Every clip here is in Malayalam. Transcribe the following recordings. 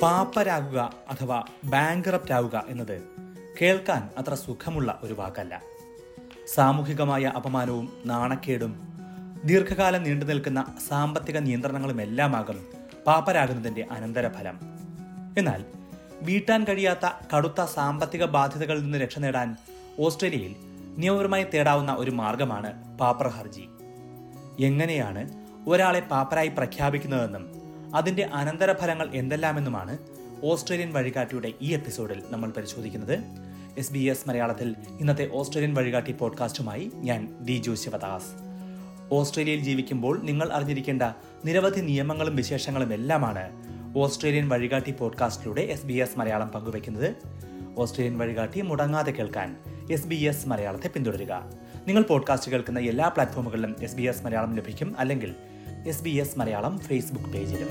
പാപ്പരാകുക അഥവാ ബാങ്കറപ്റ്റ് ആവുക എന്നത് കേൾക്കാൻ അത്ര സുഖമുള്ള ഒരു വാക്കല്ല സാമൂഹികമായ അപമാനവും നാണക്കേടും ദീർഘകാലം നീണ്ടു നിൽക്കുന്ന സാമ്പത്തിക നിയന്ത്രണങ്ങളും എല്ലാമാകും പാപ്പരാകുന്നതിന്റെ അനന്തരഫലം എന്നാൽ വീട്ടാൻ കഴിയാത്ത കടുത്ത സാമ്പത്തിക ബാധ്യതകളിൽ നിന്ന് രക്ഷ നേടാൻ ഓസ്ട്രേലിയയിൽ നിയമപരമായി തേടാവുന്ന ഒരു മാർഗമാണ് പാപ്പർ ഹർജി എങ്ങനെയാണ് ഒരാളെ പാപ്പരായി പ്രഖ്യാപിക്കുന്നതെന്നും അതിന്റെ അനന്തരഫലങ്ങൾ എന്തെല്ലാമെന്നുമാണ് ഓസ്ട്രേലിയൻ വഴികാട്ടിയുടെ ഈ എപ്പിസോഡിൽ നമ്മൾ പരിശോധിക്കുന്നത് എസ് ബി എസ് മലയാളത്തിൽ ഇന്നത്തെ ഓസ്ട്രേലിയൻ വഴികാട്ടി പോഡ്കാസ്റ്റുമായി ഞാൻ ദിജു ശിവദാസ് ഓസ്ട്രേലിയയിൽ ജീവിക്കുമ്പോൾ നിങ്ങൾ അറിഞ്ഞിരിക്കേണ്ട നിരവധി നിയമങ്ങളും വിശേഷങ്ങളും എല്ലാമാണ് ഓസ്ട്രേലിയൻ വഴികാട്ടി പോഡ്കാസ്റ്റിലൂടെ എസ് ബി എസ് മലയാളം പങ്കുവയ്ക്കുന്നത് ഓസ്ട്രേലിയൻ വഴികാട്ടി മുടങ്ങാതെ കേൾക്കാൻ എസ് ബി എസ് മലയാളത്തെ പിന്തുടരുക നിങ്ങൾ പോഡ്കാസ്റ്റ് കേൾക്കുന്ന എല്ലാ പ്ലാറ്റ്ഫോമുകളിലും എസ് ബി എസ് മലയാളം ലഭിക്കും അല്ലെങ്കിൽ S B S Malayalam Facebook പേജിലും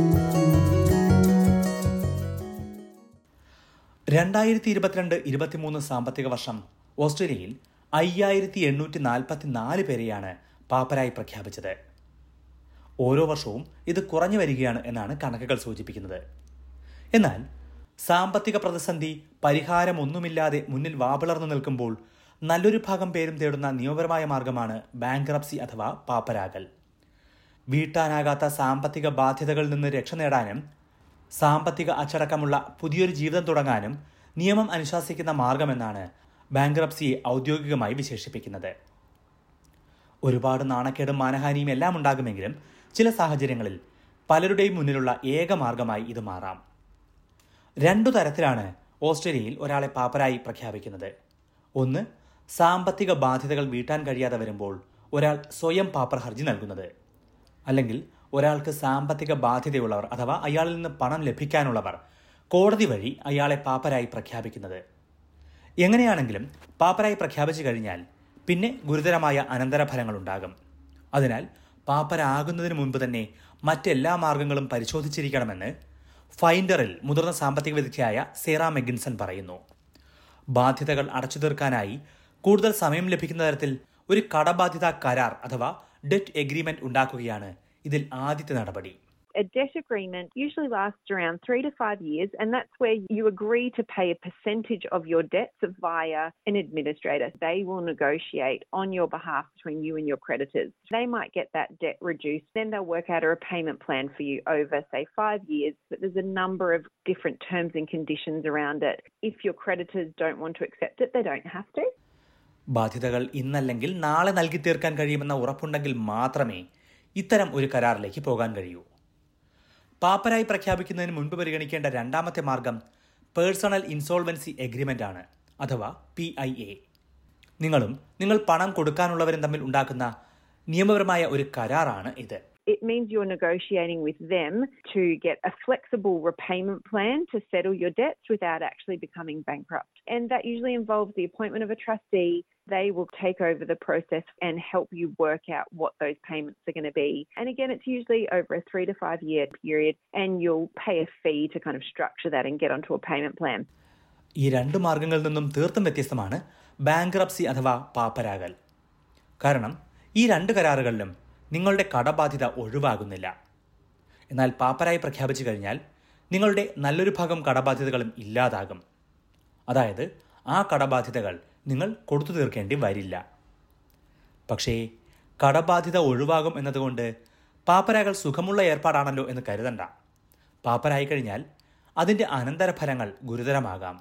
രണ്ടായിരത്തി ഇരുപത്തിരണ്ട് ഇരുപത്തിമൂന്ന് സാമ്പത്തിക വർഷം ഓസ്ട്രേലിയയിൽ അയ്യായിരത്തി എണ്ണൂറ്റി നാൽപ്പത്തി നാല് പേരെയാണ് പാപ്പരായി പ്രഖ്യാപിച്ചത് ഓരോ വർഷവും ഇത് കുറഞ്ഞു വരികയാണ് എന്നാണ് കണക്കുകൾ സൂചിപ്പിക്കുന്നത് എന്നാൽ സാമ്പത്തിക പ്രതിസന്ധി പരിഹാരമൊന്നുമില്ലാതെ മുന്നിൽ വാപിളർന്നു നിൽക്കുമ്പോൾ നല്ലൊരു ഭാഗം പേരും തേടുന്ന നിയമപരമായ മാർഗമാണ് ബാങ്ക്റപ്സി അഥവാ പാപ്പരാകൽ വീട്ടാനാകാത്ത സാമ്പത്തിക ബാധ്യതകളിൽ നിന്ന് രക്ഷ നേടാനും സാമ്പത്തിക അച്ചടക്കമുള്ള പുതിയൊരു ജീവിതം തുടങ്ങാനും നിയമം അനുശാസിക്കുന്ന മാർഗമെന്നാണ് ബാങ്ക്റപ്സിയെ ഔദ്യോഗികമായി വിശേഷിപ്പിക്കുന്നത് ഒരുപാട് നാണക്കേടും മാനഹാനിയും എല്ലാം ഉണ്ടാകുമെങ്കിലും ചില സാഹചര്യങ്ങളിൽ പലരുടെയും മുന്നിലുള്ള ഏക മാർഗമായി ഇത് മാറാം രണ്ടു തരത്തിലാണ് ഓസ്ട്രേലിയയിൽ ഒരാളെ പാപ്പരായി പ്രഖ്യാപിക്കുന്നത് ഒന്ന് സാമ്പത്തിക ബാധ്യതകൾ വീട്ടാൻ കഴിയാതെ വരുമ്പോൾ ഒരാൾ സ്വയം പാപ്പർ ഹർജി നൽകുന്നത് അല്ലെങ്കിൽ ഒരാൾക്ക് സാമ്പത്തിക ബാധ്യതയുള്ളവർ അഥവാ അയാളിൽ നിന്ന് പണം ലഭിക്കാനുള്ളവർ കോടതി വഴി അയാളെ പാപ്പരായി പ്രഖ്യാപിക്കുന്നത് എങ്ങനെയാണെങ്കിലും പാപ്പരായി പ്രഖ്യാപിച്ചു കഴിഞ്ഞാൽ പിന്നെ ഗുരുതരമായ അനന്തരഫലങ്ങൾ ഉണ്ടാകും അതിനാൽ പാപ്പരാകുന്നതിന് മുൻപ് തന്നെ മറ്റെല്ലാ മാർഗങ്ങളും പരിശോധിച്ചിരിക്കണമെന്ന് ഫൈൻഡറിൽ മുതിർന്ന സാമ്പത്തിക വിദഗ്ധയായ സേറ മെഗിൻസൺ പറയുന്നു ബാധ്യതകൾ അടച്ചു തീർക്കാനായി കൂടുതൽ സമയം ലഭിക്കുന്ന തരത്തിൽ ഒരു കടബാധ്യത കരാർ അഥവാ ഡെറ്റ് എഗ്രിമെന്റ് ഉണ്ടാക്കുകയാണ് ഇതിൽ ആദ്യത്തെ നടപടി A debt agreement usually lasts around three to five years, and that's where you agree to pay a percentage of your debts via an administrator. They will negotiate on your behalf between you and your creditors. They might get that debt reduced, then they'll work out a repayment plan for you over, say, five years. But there's a number of different terms and conditions around it. If your creditors don't want to accept it, they don't have to. ബാധ്യതകൾ ഇന്നല്ലെങ്കിൽ നാളെ നൽകി തീർക്കാൻ കഴിയുമെന്ന ഉറപ്പുണ്ടെങ്കിൽ മാത്രമേ ഇത്തരം ഒരു കരാറിലേക്ക് പോകാൻ കഴിയൂ പാപ്പരായി പ്രഖ്യാപിക്കുന്നതിന് മുൻപ് പരിഗണിക്കേണ്ട രണ്ടാമത്തെ മാർഗം പേഴ്സണൽ ഇൻസോൾവൻസി എഗ്രിമെന്റ് ആണ് അഥവാ പി ഐ എ നിങ്ങളും നിങ്ങൾ പണം കൊടുക്കാനുള്ളവരും തമ്മിൽ ഉണ്ടാക്കുന്ന നിയമപരമായ ഒരു കരാറാണ് ഇത് it means you're negotiating with them to get a flexible repayment plan to settle your debts without actually becoming bankrupt. And that usually involves the appointment of a trustee. They will take over the process and help you work out what those payments are going to be. And again, it's usually over a three to five year period, and you'll pay a fee to kind of structure that and get onto a payment plan. ഈ രണ്ട് മാർഗങ്ങളിൽ നിന്നും തീർത്തും വ്യത്യസ്തമാണ് ബാങ്ക്റപ്സി അഥവാ പാപ്പരാകൽ കാരണം ഈ രണ്ട് കരാറുകളിലും നിങ്ങളുടെ കടബാധ്യത ഒഴിവാകുന്നില്ല എന്നാൽ പാപ്പരായി പ്രഖ്യാപിച്ചു കഴിഞ്ഞാൽ നിങ്ങളുടെ നല്ലൊരു ഭാഗം കടബാധ്യതകളും ഇല്ലാതാകും അതായത് ആ കടബാധ്യതകൾ നിങ്ങൾ കൊടുത്തു തീർക്കേണ്ടി വരില്ല പക്ഷേ കടബാധ്യത ഒഴിവാകും എന്നതുകൊണ്ട് പാപ്പരാകൾ സുഖമുള്ള ഏർപ്പാടാണല്ലോ എന്ന് കരുതണ്ട പാപ്പരായി കഴിഞ്ഞാൽ അതിൻ്റെ അനന്തരഫലങ്ങൾ ഗുരുതരമാകാം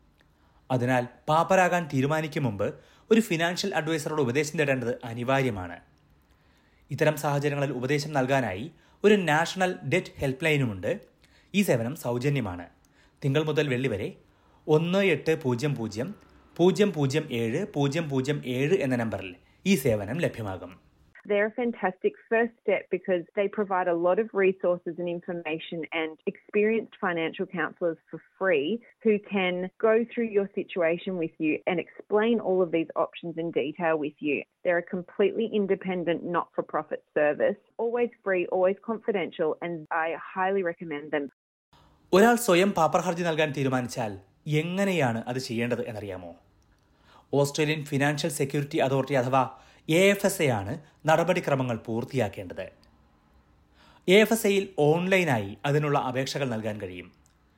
അതിനാൽ പാപ്പരാകാൻ തീരുമാനിക്കും മുമ്പ് ഒരു ഫിനാൻഷ്യൽ അഡ്വൈസറുടെ ഉപദേശം തേടേണ്ടത് അനിവാര്യമാണ് ഇത്തരം സാഹചര്യങ്ങളിൽ ഉപദേശം നൽകാനായി ഒരു നാഷണൽ ഡെറ്റ് ഹെൽപ്പ് ലൈനുമുണ്ട് ഈ സേവനം സൗജന്യമാണ് തിങ്കൾ മുതൽ വെള്ളി വരെ ഒന്ന് എട്ട് പൂജ്യം പൂജ്യം പൂജ്യം പൂജ്യം ഏഴ് പൂജ്യം പൂജ്യം ഏഴ് എന്ന നമ്പറിൽ ഈ സേവനം ലഭ്യമാകും They're a fantastic first step because they provide a lot of resources and information and experienced financial counsellors for free who can go through your situation with you and explain all of these options in detail with you. They're a completely independent, not for profit service, always free, always confidential, and I highly recommend them. ഒരാൾ സ്വയം പാപ്പർ ഹർജി നൽകാൻ തീരുമാനിച്ചാൽ എങ്ങനെയാണ് അത് ചെയ്യേണ്ടത് എന്നറിയാമോ ഓസ്ട്രേലിയൻ ഫിനാൻഷ്യൽ സെക്യൂരിറ്റി അതോറിറ്റി അഥവാ എ എഫ് എസ് എ ആണ് നടപടിക്രമങ്ങൾ പൂർത്തിയാക്കേണ്ടത് എ എഫ് എസ് എയിൽ ഓൺലൈനായി അതിനുള്ള അപേക്ഷകൾ നൽകാൻ കഴിയും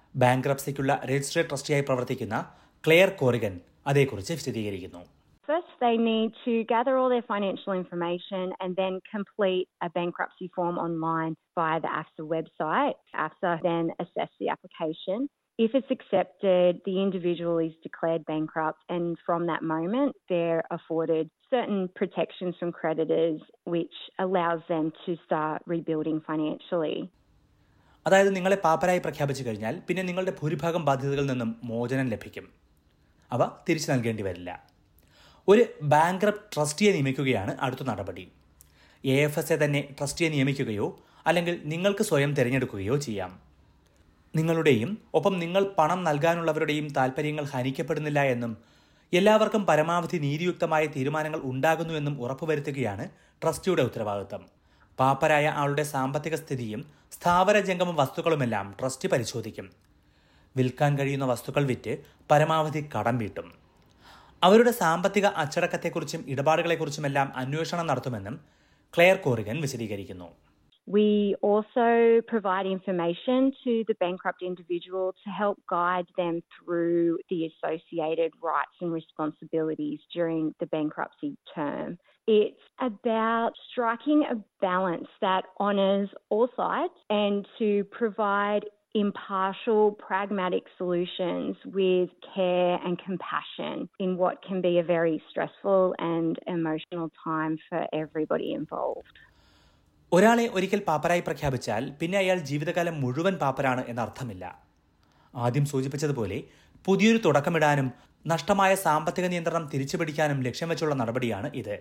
ബാങ്ക്രപ്സിക്കുള്ള രജിസ്ട്രേഡ് ട്രസ്റ്റിയായി പ്രവർത്തിക്കുന്ന ക്ലെയർ കോറിഗൻ അതേക്കുറിച്ച് വിശദീകരിക്കുന്നു First, they need to gather all their financial information and then complete a bankruptcy form online via the AFSA website. AFSA then assess the application. If it's accepted, the individual is declared bankrupt, and from that moment, they're afforded certain protections from creditors, which allows them to start rebuilding financially. അതായത് നിങ്ങളെ പാപ്പരായി പ്രഖ്യാപിച്ചു കഴിഞ്ഞാൽ പിന്നെ നിങ്ങളുടെ ഭൂരിഭാഗം ബാധ്യതകളിൽ നിന്നും മോചനം ലഭിക്കും അവ തിരിച്ചു നൽകേണ്ടി വരില്ല ഒരു ബാങ്ക്രപ്റ്റ് ട്രസ്റ്റിയെ നിയമിക്കുകയാണ് അടുത്ത നടപടി എ എഫ് എസ് എ തന്നെ ട്രസ്റ്റിയെ നിയമിക്കുകയോ അല്ലെങ്കിൽ നിങ്ങൾക്ക് സ്വയം തിരഞ്ഞെടുക്കുകയോ ചെയ്യാം നിങ്ങളുടെയും ഒപ്പം നിങ്ങൾ പണം നൽകാനുള്ളവരുടെയും താൽപ്പര്യങ്ങൾ ഹനിക്കപ്പെടുന്നില്ല എന്നും എല്ലാവർക്കും പരമാവധി നീതിയുക്തമായ തീരുമാനങ്ങൾ ഉണ്ടാകുന്നുവെന്നും ഉറപ്പുവരുത്തുകയാണ് ട്രസ്റ്റിയുടെ ഉത്തരവാദിത്തം പാപ്പരായ ആളുടെ സാമ്പത്തിക സ്ഥിതിയും സ്ഥാവര ജംഗമ വസ്തുക്കളുമെല്ലാം ട്രസ്റ്റ് പരിശോധിക്കും വിൽക്കാൻ കഴിയുന്ന വസ്തുക്കൾ വിറ്റ് പരമാവധി കടം വീട്ടും അവരുടെ സാമ്പത്തിക അച്ചടക്കത്തെക്കുറിച്ചും ഇടപാടുകളെക്കുറിച്ചുമെല്ലാം അന്വേഷണം നടത്തുമെന്നും ക്ലെയർ കോറിഗൻ വിശദീകരിക്കുന്നു We also provide information to the bankrupt individual to help guide them through the associated rights and responsibilities during the bankruptcy term. It's about striking a balance that honours all sides and to provide impartial, pragmatic solutions with care and compassion in what can be a very stressful and emotional time for everybody involved. ഒരാളെ ഒരിക്കൽ പാപ്പരായി പ്രഖ്യാപിച്ചാൽ പിന്നെ അയാൾ ജീവിതകാലം മുഴുവൻ പാപ്പരാണ് എന്നർത്ഥമില്ല ആദ്യം സൂചിപ്പിച്ചതുപോലെ പുതിയൊരു തുടക്കമിടാനും നഷ്ടമായ സാമ്പത്തിക നിയന്ത്രണം തിരിച്ചുപിടിക്കാനും ലക്ഷ്യം വെച്ചുള്ള നടപടിയാണ് ഇത്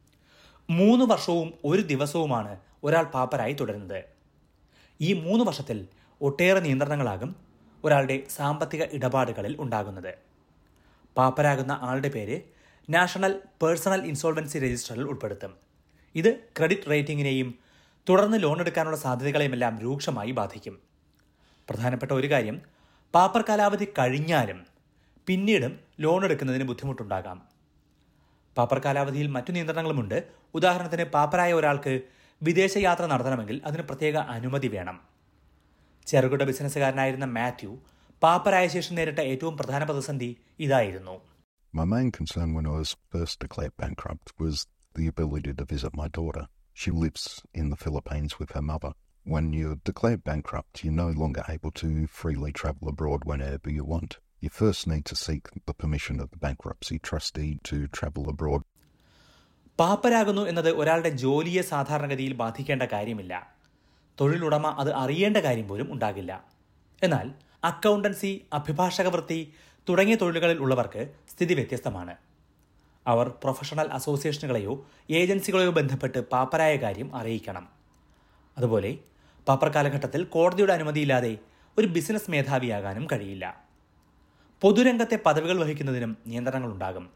മൂന്ന് വർഷവും ഒരു ദിവസവുമാണ് ഒരാൾ പാപ്പരായി തുടരുന്നത് ഈ മൂന്ന് വർഷത്തിൽ ഒട്ടേറെ നിയന്ത്രണങ്ങളാകും ഒരാളുടെ സാമ്പത്തിക ഇടപാടുകളിൽ ഉണ്ടാകുന്നത് പാപ്പരാകുന്ന ആളുടെ പേര് നാഷണൽ പേഴ്സണൽ ഇൻസോൾവൻസി രജിസ്റ്ററിൽ ഉൾപ്പെടുത്തും ഇത് ക്രെഡിറ്റ് റേറ്റിംഗിനെയും തുടർന്ന് ലോൺ എടുക്കാനുള്ള സാധ്യതകളെയുമെല്ലാം രൂക്ഷമായി ബാധിക്കും പ്രധാനപ്പെട്ട ഒരു കാര്യം പാപ്പർ കാലാവധി കഴിഞ്ഞാലും പിന്നീടും ലോൺ എടുക്കുന്നതിന് ബുദ്ധിമുട്ടുണ്ടാകാം പാപ്പർ കാലാവധിയിൽ മറ്റു നിയന്ത്രണങ്ങളുമുണ്ട് ഉദാഹരണത്തിന് പാപ്പരായ ഒരാൾക്ക് വിദേശയാത്ര നടത്തണമെങ്കിൽ അതിന് പ്രത്യേക അനുമതി വേണം ചെറുകിട ബിസിനസ്സുകാരനായിരുന്ന മാത്യു പാപ്പരായ ശേഷം നേരിട്ട ഏറ്റവും പ്രധാന പ്രതിസന്ധി ഇതായിരുന്നു My main concern when I was first declared bankrupt was the ability to visit my daughter. She lives in the Philippines with her mother. When you're declared bankrupt, you're no longer able to freely travel abroad whenever you want. You first need to seek the permission of the bankruptcy trustee to travel abroad. പാപ്പരാകുന്നു എന്നത് ഒരാളുടെ ജോലിയെ സാധാരണഗതിയിൽ ബാധിക്കേണ്ട കാര്യമില്ല തൊഴിലുടമ അത് അറിയേണ്ട കാര്യം പോലും ഉണ്ടാകില്ല എന്നാൽ അക്കൗണ്ടൻസി അഭിഭാഷക വൃത്തി തുടങ്ങിയ തൊഴിലുകളിൽ ഉള്ളവർക്ക് സ്ഥിതി വ്യത്യസ്തമാണ് അവർ പ്രൊഫഷണൽ അസോസിയേഷനുകളെയോ ഏജൻസികളെയോ ബന്ധപ്പെട്ട് പാപ്പരായ കാര്യം അറിയിക്കണം അതുപോലെ പാപ്പർ കാലഘട്ടത്തിൽ കോടതിയുടെ അനുമതിയില്ലാതെ ഒരു ബിസിനസ് മേധാവിയാകാനും കഴിയില്ല പൊതുരംഗത്തെ പദവികൾ വഹിക്കുന്നതിനും നിയന്ത്രണങ്ങളുണ്ടാകും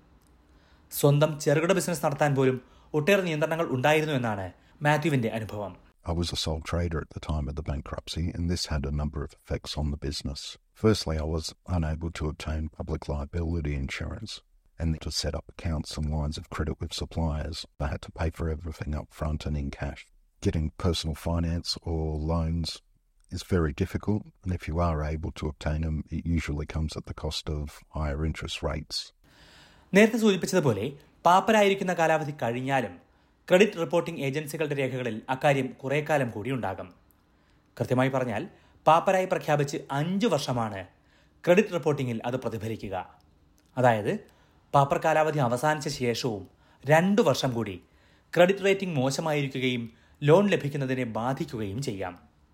സ്വന്തം ചെറുകിട ബിസിനസ് നടത്താൻ പോലും ഒട്ടേറെ നിയന്ത്രണങ്ങൾ ഉണ്ടായിരുന്നു എന്നാണ് മാത്യുവിന്റെ അനുഭവം I was a sole trader at the time of the bankruptcy, and this had a number of effects on the business. Firstly, I was unable to obtain public liability insurance and to set up accounts and lines of credit with suppliers. I had to pay for everything up front and in cash. Getting personal finance or loans is very difficult, and if you are able to obtain them, it usually comes at the cost of higher interest rates. നേരത്തെ സൂചിപ്പിച്ചതുപോലെ പാപ്പരായിരിക്കുന്ന കാലാവധി കഴിഞ്ഞാലും ക്രെഡിറ്റ് റിപ്പോർട്ടിംഗ് ഏജൻസികളുടെ രേഖകളിൽ അക്കാര്യം കുറേ കാലം കൂടി ഉണ്ടാകും കൃത്യമായി പറഞ്ഞാൽ പാപ്പരായി പ്രഖ്യാപിച്ച് അഞ്ച് വർഷമാണ് ക്രെഡിറ്റ് റിപ്പോർട്ടിംഗിൽ അത് പ്രതിഫലിക്കുക അതായത് പാപ്പർ കാലാവധി അവസാനിച്ച ശേഷവും രണ്ടു വർഷം കൂടി ക്രെഡിറ്റ് റേറ്റിംഗ് മോശമായിരിക്കുകയും ലോൺ ലഭിക്കുന്നതിനെ ബാധിക്കുകയും ചെയ്യാം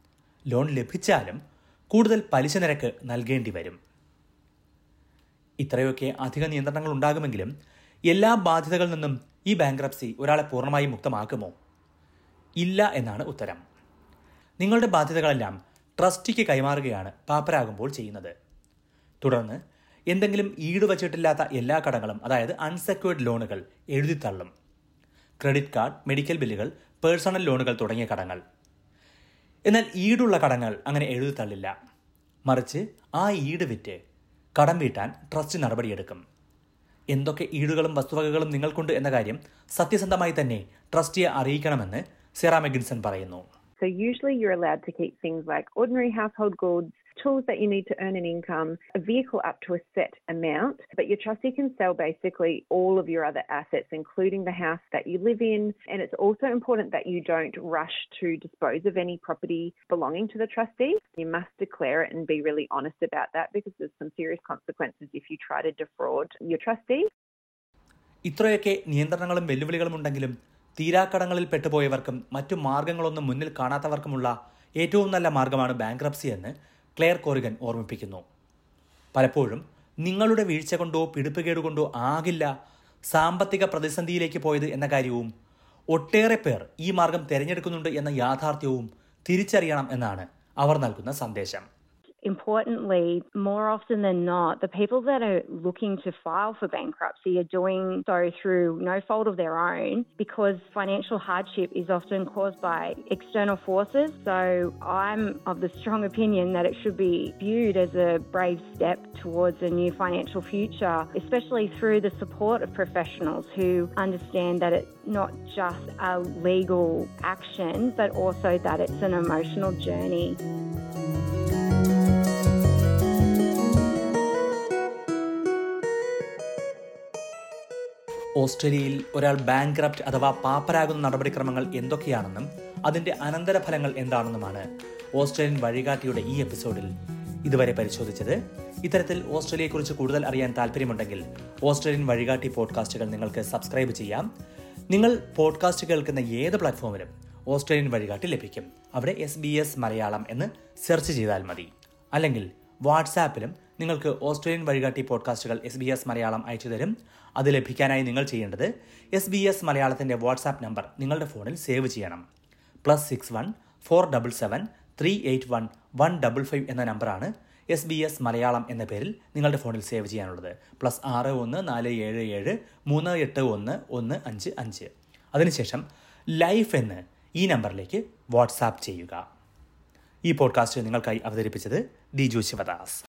ലോൺ ലഭിച്ചാലും കൂടുതൽ പലിശ നിരക്ക് നൽകേണ്ടി വരും ഇത്രയൊക്കെ അധിക നിയന്ത്രണങ്ങൾ ഉണ്ടാകുമെങ്കിലും എല്ലാ ബാധ്യതകളിൽ നിന്നും ഈ ബാങ്ക്രപ്സി ഒരാളെ പൂർണ്ണമായും മുക്തമാക്കുമോ ഇല്ല എന്നാണ് ഉത്തരം നിങ്ങളുടെ ബാധ്യതകളെല്ലാം ട്രസ്റ്റിക്ക് കൈമാറുകയാണ് പാപ്പരാകുമ്പോൾ ചെയ്യുന്നത് തുടർന്ന് എന്തെങ്കിലും ഈടുവച്ചിട്ടില്ലാത്ത എല്ലാ കടങ്ങളും അതായത് അൺസെക്യൂർഡ് ലോണുകൾ എഴുതിത്തള്ളും ക്രെഡിറ്റ് കാർഡ് മെഡിക്കൽ ബില്ലുകൾ പേഴ്സണൽ ലോണുകൾ തുടങ്ങിയ കടങ്ങൾ എന്നാൽ ഈടുള്ള കടങ്ങൾ അങ്ങനെ എഴുതിത്തള്ളില്ല മറിച്ച് ആ ഈട് വിറ്റ് കടം വീട്ടാൻ ട്രസ്റ്റ് നടപടിയെടുക്കും എന്തൊക്കെ ഈടുകളും വസ്തുവകകളും നിങ്ങൾക്കുണ്ട് എന്ന കാര്യം സത്യസന്ധമായി തന്നെ ട്രസ്റ്റിയെ അറിയിക്കണമെന്ന് സെറ മെഗിൻസൺ പറയുന്നു So usually you're allowed to keep things like ordinary household goods, tools that you need to earn an income, a vehicle up to a set amount, but your trustee can sell basically all of your other assets, including the house that you live in. And it's also important that you don't rush to dispose of any property belonging to the trustee. You must declare it and be really honest about that because there's some serious consequences if you try to defraud your trustee. ഇത്രയൊക്കെ നിയന്ത്രണങ്ങളും വെല്ലുവിളികളും ഉണ്ടെങ്കിലും തീരാക്കടങ്ങളിൽ പെട്ടുപോയവർക്കും മറ്റു മാർഗങ്ങളൊന്നും മുന്നിൽ കാണാത്തവർക്കുമുള്ള ഏറ്റവും നല്ല മാർഗമാണ് ബാങ്ക്രപ്സി എന്ന് ക്ലെയർ കോറിഗൻ ഓർമ്മിപ്പിക്കുന്നു പലപ്പോഴും നിങ്ങളുടെ വീഴ്ച കൊണ്ടോ പിടിപ്പുകേട് കൊണ്ടോ ആകില്ല സാമ്പത്തിക പ്രതിസന്ധിയിലേക്ക് പോയത് എന്ന കാര്യവും ഒട്ടേറെ പേർ ഈ മാർഗം തിരഞ്ഞെടുക്കുന്നുണ്ട് എന്ന യാഥാർത്ഥ്യവും തിരിച്ചറിയണം എന്നാണ് അവർ നൽകുന്ന സന്ദേശം importantly, more often than not, the people that are looking to file for bankruptcy are doing so through no fault of their own because financial hardship is often caused by external forces. So I'm of the strong opinion that it should be viewed as a brave step towards a new financial future, especially through the support of professionals who understand that it's not just a legal action, but also that it's an emotional journey. ഓസ്ട്രേലിയയിൽ ഒരാൾ ബാങ്ക്രപ്റ്റ് അഥവാ പാപ്പരാകുന്ന നടപടിക്രമങ്ങൾ എന്തൊക്കെയാണെന്നും അതിന്റെ അനന്തരഫലങ്ങൾ എന്താണെന്നുമാണ് ഓസ്ട്രേലിയൻ വഴികാട്ടിയുടെ ഈ എപ്പിസോഡിൽ ഇതുവരെ പരിശോധിച്ചത് ഇത്തരത്തിൽ ഓസ്ട്രേലിയയെക്കുറിച്ച് കൂടുതൽ അറിയാൻ താല്പര്യമുണ്ടെങ്കിൽ ഓസ്ട്രേലിയൻ വഴികാട്ടി പോഡ്കാസ്റ്റുകൾ നിങ്ങൾക്ക് സബ്സ്ക്രൈബ് ചെയ്യാം നിങ്ങൾ പോഡ്കാസ്റ്റ് കേൾക്കുന്ന ഏത് പ്ലാറ്റ്ഫോമിലും ഓസ്ട്രേലിയൻ വഴികാട്ടി ലഭിക്കും അവിടെ എസ് ബി എസ് മലയാളം എന്ന് സെർച്ച് ചെയ്താൽ മതി അല്ലെങ്കിൽ വാട്സാപ്പിലും നിങ്ങൾക്ക് ഓസ്ട്രേലിയൻ വഴികാട്ടി പോഡ്കാസ്റ്റുകൾ എസ് ബി എസ് മലയാളം അയച്ചു തരും അത് ലഭിക്കാനായി നിങ്ങൾ ചെയ്യേണ്ടത് എസ് ബി എസ് മലയാളത്തിൻ്റെ വാട്സാപ്പ് നമ്പർ നിങ്ങളുടെ ഫോണിൽ സേവ് ചെയ്യണം plus six one four double seven three eight one one double five എന്ന നമ്പറാണ് എസ് ബി എസ് മലയാളം എന്ന പേരിൽ നിങ്ങളുടെ ഫോണിൽ സേവ് ചെയ്യാനുള്ളത് പ്ലസ് ആറ് ഒന്ന് നാല് ഏഴ് ഏഴ് മൂന്ന് എട്ട് ഒന്ന് ഒന്ന് അഞ്ച് അഞ്ച് അതിനുശേഷം ലൈഫ് എന്ന് ഈ നമ്പറിലേക്ക് വാട്സാപ്പ് ചെയ്യുക ഈ പോഡ്കാസ്റ്റ് നിങ്ങൾക്കായി അവതരിപ്പിച്ചത് ദിജു ശിവദാസ്